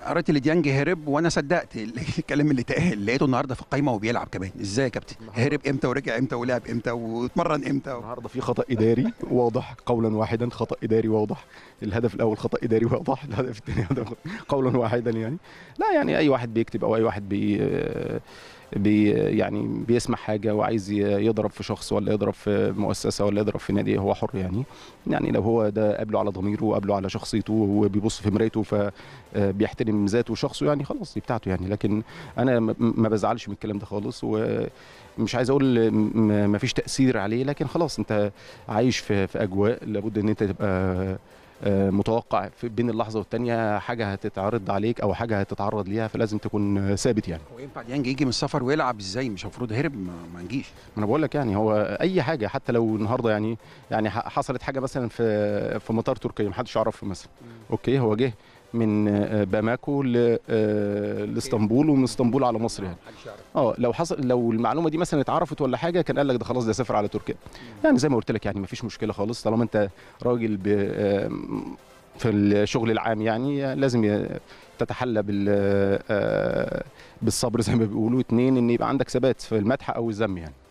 قريت اللي ديانج هرب وانا صدقت الكلام اللي اتقال لقيته النهارده في القايمه وبيلعب كمان ازاي يا كابتن هرب امتى ورجع امتى ولعب امتى واتمرن امتى النهارده في خطا اداري واضح قولا واحدا خطا اداري واضح الهدف الاول خطا اداري واضح الهدف الثاني هدف قولا واحدا يعني لا يعني اي واحد بيكتب او اي واحد بي بي يعني بيسمع حاجه وعايز ي- يضرب في شخص ولا يضرب في مؤسسه ولا يضرب في نادي هو حر يعني يعني لو هو ده قابله على ضميره وقابله على شخصيته وبيبص في مرايته فبيحترم ذاته وشخصه يعني خلاص دي بتاعته يعني لكن انا م- ما بزعلش من الكلام ده خالص ومش عايز اقول م- ما فيش تاثير عليه لكن خلاص انت عايش في في اجواء لابد ان انت تبقى آه، متوقع في بين اللحظه والتانيه حاجه هتتعرض عليك او حاجه هتتعرض ليها فلازم تكون آه، ثابت يعني هو ينفع ديانج يجي من السفر ويلعب ازاي مش المفروض هرب ما, ما نجيش ما انا بقول لك يعني هو اي حاجه حتى لو النهارده يعني يعني ح- حصلت حاجه مثلا في في مطار تركيا محدش يعرفه مثلا اوكي هو جه من آه، باماكو ل- آه، لاسطنبول ومن اسطنبول على مصر يعني اه لو حصل لو المعلومه دي مثلا اتعرفت ولا حاجه كان قال لك ده خلاص ده سافر على تركيا يعني زي ما قلت لك يعني مفيش مشكله خالص طالما انت راجل ب آه، في الشغل العام يعني لازم ي- تتحلى بال آه، بالصبر زي ما بيقولوا اتنين ان يبقى عندك ثبات في المدح او الذم يعني